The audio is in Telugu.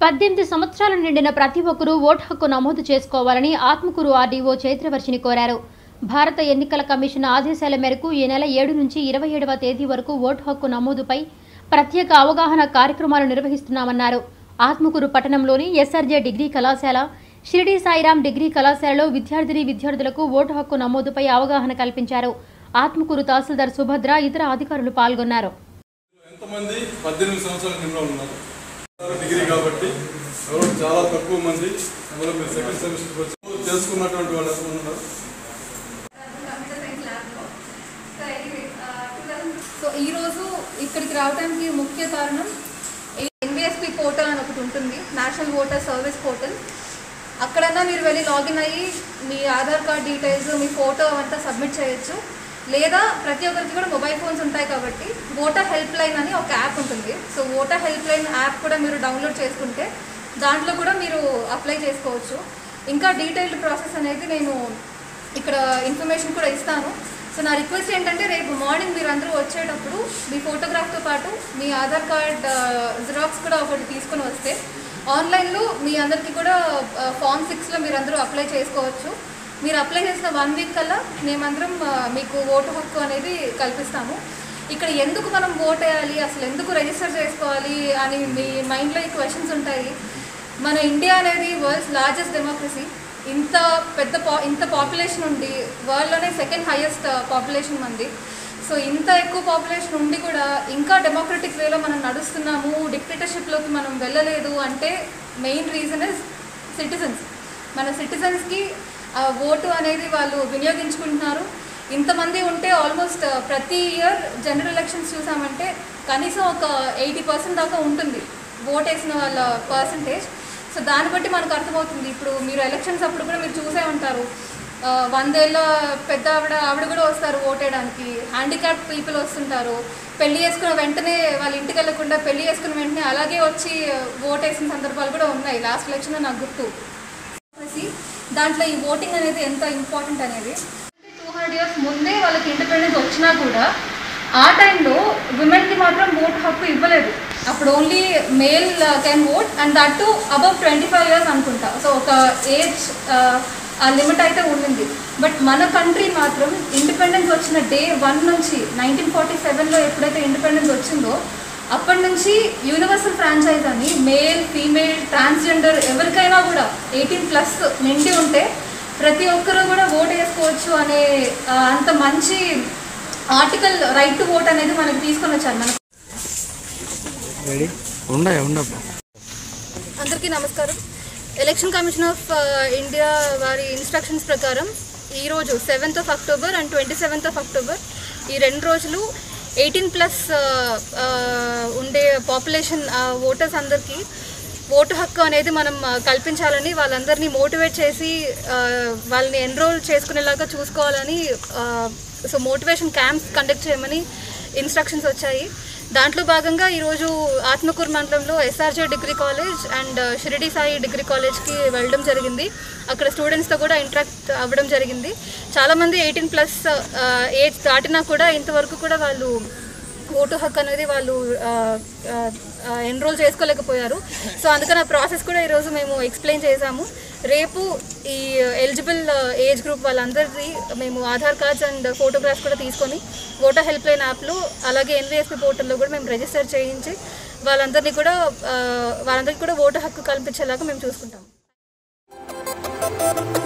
పద్దెనిమిది సంవత్సరాలు నిండిన ప్రతి ఒక్కరూ ఓటు హక్కు నమోదు చేసుకోవాలని ఆత్మకూరు ఆర్డీఓ చైత్రవర్షిని కోరారు భారత ఎన్నికల కమిషన్ ఆదేశాల మేరకు ఈ నెల ఏడు నుంచి ఇరవై ఏడవ తేదీ వరకు ఓటు హక్కు నమోదుపై ప్రత్యేక అవగాహన కార్యక్రమాలు నిర్వహిస్తున్నామన్నారు ఆత్మకూరు పట్టణంలోని ఎస్ఆర్జే డిగ్రీ కళాశాల షిరిడి సాయిరాం డిగ్రీ కళాశాలలో విద్యార్థిని విద్యార్థులకు ఓటు హక్కు నమోదుపై అవగాహన కల్పించారు ఆత్మకూరు తహసీల్దార్ సుభద్ర ఇతర అధికారులు పాల్గొన్నారు ఎంతమంది పద్దెనిమిది సంవత్సరాల కింద ఉన్నారు డిగ్రీ కాబట్టి ఎవరు చాలా తక్కువ మంది అందులో మీరు సెకండ్ సెమిస్టర్ వచ్చి చేసుకున్నటువంటి వాళ్ళు ఎంతమంది ఉన్నారు సో ఈరోజు ఇక్కడికి రావడానికి ముఖ్య కారణం ఎన్విఎస్పి పోర్టల్ అని ఒకటి ఉంటుంది నేషనల్ ఓటర్ సర్వీస్ పోర్టల్ అక్కడన్నా మీరు వెళ్ళి లాగిన్ అయ్యి మీ ఆధార్ కార్డ్ డీటెయిల్స్ మీ ఫోటో అవంతా సబ్మిట్ చేయొచ్చు లేదా ప్రతి ఒక్కరికి కూడా మొబైల్ ఫోన్స్ ఉంటాయి కాబట్టి ఓటర్ హెల్ప్ లైన్ అని ఒక యాప్ ఉంటుంది so voter helpline app కూడా మీరు డౌన్లోడ్ చేసుకుంటే దాంట్లో కూడా మీరు అప్లై చేసుకోవచ్చు ఇంకా డీటెయిల్డ్ ప్రాసెస్ అనేది నేను ఇక్కడ ఇన్ఫర్మేషన్ కూడా ఇస్తాను సో నా రిక్వెస్ట్ ఏంటంటే రేపు మార్నింగ్ మీరు అందరూ వచ్చేటప్పుడు మీ ఫోటోగ్రాఫ్తో పాటు మీ ఆధార్ కార్డ్ జిరాక్స్ కూడా ఒకటి తీసుకొని వస్తే ఆన్లైన్లో మీ అందరికీ కూడా ఫామ్ సిక్స్లో మీరు అందరూ అప్లై చేసుకోవచ్చు మీరు అప్లై చేసిన వన్ వీక్ కల్లా మేమందరం ఆ, మీకు ఓటు హక్కు అనేది కల్పిస్తాము ఇక్కడ ఎందుకు మనం ఓట్ వేయాలి అసలు ఎందుకు రిజిస్టర్ చేసుకోవాలి అని మీ మైండ్లో ఈ క్వశ్చన్స్ ఉంటాయి మన ఇండియా అనేది వరల్డ్స్ లార్జెస్ట్ డెమోక్రసీ ఇంత పెద్ద పా ఇంత పాపులేషన్ ఉంది వరల్డ్లోనే సెకండ్ హైయెస్ట్ పాపులేషన్ మంది సో ఇంత ఎక్కువ పాపులేషన్ ఉండి కూడా ఇంకా డెమోక్రటిక్ వేలో మనం నడుస్తున్నాము డిక్టేటర్షిప్లోకి మనం వెళ్ళలేదు అంటే మెయిన్ రీజన్ ఇస్ సిటిజన్స్ మన సిటిజన్స్కి ఆ ఓటు అనేది వాళ్ళు వినియోగించుకుంటున్నారు ఇంతమంది ఉంటే ఆల్మోస్ట్ ప్రతి ఇయర్ జనరల్ ఎలక్షన్స్ చూసామంటే కనీసం ఒక ఎయిటీ పర్సెంట్ దాకా ఉంటుంది ఓట్ వేసిన వాళ్ళ పర్సంటేజ్ సో దాన్ని బట్టి మనకు అర్థమవుతుంది ఇప్పుడు మీరు ఎలక్షన్స్ అప్పుడు కూడా మీరు చూసే ఉంటారు ఆ, వందేళ్ళ పెద్ద ఆవిడ ఆవిడ కూడా వస్తారు ఓటేయడానికి హ్యాండిక్యాప్ పీపుల్ వస్తుంటారు పెళ్లి చేసుకున్న వెంటనే వాళ్ళ ఇంటికి వెళ్ళకుండా పెళ్లి చేసుకున్న వెంటనే అలాగే వచ్చి ఓటేసిన సందర్భాలు కూడా ఉన్నాయి లాస్ట్ ఎలక్షన్లో నాకు గుర్తు చేసి దాంట్లో ఈ ఓటింగ్ అనేది ఎంత ఇంపార్టెంట్ అనేది టూ హండ్రెడ్ ఇయర్స్ ముందే వాళ్ళకి ఇండిపెండెన్స్ వచ్చినా కూడా ఆ టైంలో విమెన్కి మాత్రం ఓట్ హక్కు ఇవ్వలేదు అప్పుడు only male can vote and that too above twenty five years అనుకుంటా సో ఒక ఏజ్ ఆ లిమిట్ అయితే ఉండింది బట్ మన కంట్రీ మాత్రం ఇండిపెండెన్స్ వచ్చిన డే వన్ నుంచి నైన్టీన్ ఫార్టీ సెవెన్లో ఎప్పుడైతే ఇండిపెండెన్స్ వచ్చిందో అప్పటి నుంచి యూనివర్సల్ ఫ్రాంచైజ్ అని మేల్ ఫీమేల్ ట్రాన్స్జెండర్ ఎవరికైనా కూడా ఎయిటీన్ ప్లస్ నిండి ఉంటే ప్రతి ఒక్కరూ కూడా ఓట్ వేసుకోవచ్చు అనే ఆ, అంత మంచి ఆర్టికల్ రైట్ టు ఓట్ అనేది మనకి తీసుకొని వచ్చారు మన ఉండయా ఉండబ్బా అందరికీ నమస్కారం ఎలక్షన్ కమిషన్ ఆఫ్ ఇండియా వారి ఇన్స్ట్రక్షన్స్ ప్రకారం ఈరోజు seventh of October and twenty seventh of October ఈ రెండు రోజులు ఎయిటీన్ ప్లస్ ఉండే పాపులేషన్ ఓటర్స్ అందరికీ ఓటు హక్కు అనేది మనం ఆ, కల్పించాలని వాళ్ళందరినీ మోటివేట్ చేసి ఆ, వాళ్ళని ఎన్రోల్ చేసుకునేలాగా చూసుకోవాలని సో మోటివేషన్ క్యాంప్స్ కండక్ట్ చేయమని ఇన్స్ట్రక్షన్స్ వచ్చాయి దాంట్లో భాగంగా ఈరోజు ఆత్మకూరు మండలంలో SRJ degree college and Shirdi Sai degree కాలేజ్కి వెళ్ళడం జరిగింది అక్కడ స్టూడెంట్స్తో కూడా ఇంటరాక్ట్ అవ్వడం జరిగింది చాలామంది ఎయిటీన్ ప్లస్ ఏజ్ దాటినా కూడా ఇంతవరకు కూడా వాళ్ళు ఓటు హక్కు అనేది వాళ్ళు ఎన్రోల్ చేసుకోలేకపోయారు సో అందుకని ఆ ప్రాసెస్ కూడా ఈరోజు మేము ఎక్స్ప్లెయిన్ చేశాము రేపు ఈ ఎలిజిబుల్ ఏజ్ గ్రూప్ వాళ్ళందరిది మేము ఆధార్ కార్డ్స్ అండ్ ఫోటోగ్రాఫ్స్ కూడా తీసుకొని ఓటర్ హెల్ప్ లైన్ యాప్లో అలాగే ఎన్విఎస్పి పోర్టల్లో కూడా మేము రిజిస్టర్ చేయించి వాళ్ళందరినీ కూడా ఆ, వాళ్ళందరికీ కూడా ఓటు హక్కు కల్పించేలాగా మేము చూసుకుంటాం